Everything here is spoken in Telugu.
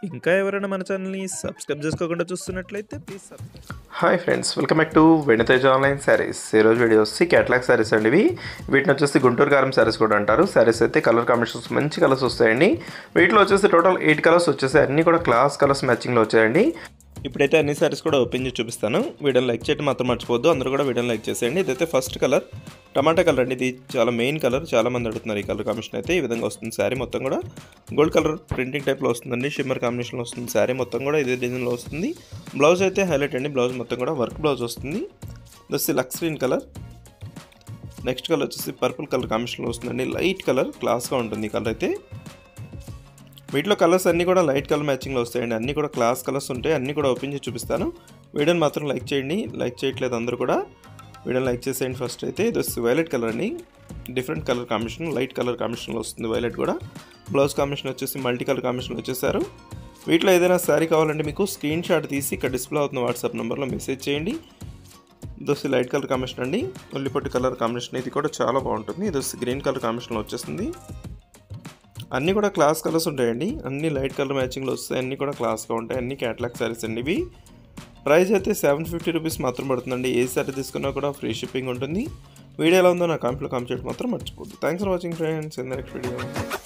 ఇంకా ఎవరైనా మన ఛానల్ని సబ్స్క్రైబ్ చేసుకోకుండా చూస్తున్నట్లయితే please subscribe hi friends welcome back to Venitej online saris ఈరోజు వీడియో వచ్చి క్యాట్లాగ్ శారీస్ అండి ఇవి వీటిని వచ్చేసి గుంటూరు కారం శారీస్ కూడా అంటారు శారీస్ అయితే కలర్ కాంబినేషన్స్ మంచి కలర్స్ వస్తాయండి వీటిలో వచ్చేసి టోటల్ ఎయిట్ కలర్స్ వచ్చేసి అన్నీ కూడా క్లాస్ కలర్స్ మ్యాచింగ్లో వచ్చాయండి ఇప్పుడైతే అన్ని సారీస్ కూడా ఓపెన్ చేసి చూపిస్తాను వీడియోని లైక్ చేయడం మాత్రం మర్చిపోద్దు అందరూ కూడా వీడియోని లైక్ చేసేయండి ఇదైతే ఫస్ట్ కలర్ టమాటా కలర్ అండి ఇది చాలా మెయిన్ కలర్ చాలా మంది అడుగుతున్నారు ఈ కలర్ కాంబినేషన్ అయితే ఈ విధంగా వస్తుంది శారీ మొత్తం కూడా గోల్డ్ కలర్ ప్రింటింగ్ టైప్లో వస్తుందండి షిమ్మర్ కాంబినేషన్లో వస్తుంది శారీ మొత్తం కూడా ఇదే డిజైన్లో వస్తుంది బ్లౌజ్ అయితే హైలైట్ అండి బ్లౌజ్ మొత్తం కూడా వర్క్ బ్లౌజ్ వస్తుంది దస్ లక్స్ గ్రీన్ కలర్ నెక్స్ట్ కలర్ వచ్చేసి పర్పుల్ కలర్ కాంబినేషన్లో వస్తుందండి లైట్ కలర్ క్లాస్గా ఉంటుంది ఈ కలర్ అయితే వీటిలో కలర్స్ అన్నీ కూడా లైట్ కలర్ మ్యాచింగ్లో వస్తాయండి అన్నీ కూడా క్లాస్ కలర్స్ ఉంటాయి అన్నీ కూడా ఓపెన్ చేసి చూపిస్తాను వీడియోని మాత్రం లైక్ చేయండి లైక్ చేయట్లేదు అందరూ కూడా వీడియోని లైక్ చేసేయండి ఫస్ట్ అయితే ఇది వస్తుంది వైలెట్ కలర్ అండి different colour combination light colour కాంబినేషన్లో వస్తుంది వైలెట్ కూడా బ్లౌజ్ కాంబినేషన్ వచ్చేసి మల్టీ కలర్ కాంబినేషన్లో వచ్చేసారు వీటిలో ఏదైనా శారీ కావాలంటే మీకు స్క్రీన్ షాట్ తీసి ఇక్కడ డిస్ప్లే అవుతున్న వాట్సాప్ నెంబర్లో మెసేజ్ చేయండి ఇది వచ్చి లైట్ కలర్ కాంబినేషన్ అండి ఉల్లిపొట్టి కలర్ కాంబినేషన్ ఇది కూడా చాలా బాగుంటుంది ఇది వచ్చి గ్రీన్ కలర్ కాంబినేషన్లో వచ్చేస్తుంది అన్నీ కూడా క్లాస్ కలర్స్ ఉంటాయండి అన్ని లైట్ కలర్ మ్యాచింగ్లో వస్తాయి అన్నీ కూడా క్లాస్గా ఉంటాయి అన్ని క్యాటలాగ్ శారీస్ అండి ఇవి ప్రైస్ అయితే సెవెన్ ఫిఫ్టీ రూపీస్ మాత్రం పడుతుందండి ఏ శారీ తీసుకున్నా కూడా ఫ్రీ షిప్పింగ్ ఉంటుంది వీడియో ఎలా ఉందో నా కామెంట్లో కామెంట్ చేయడం మాత్రం మర్చిపోద్దు thanks for watching friends in next video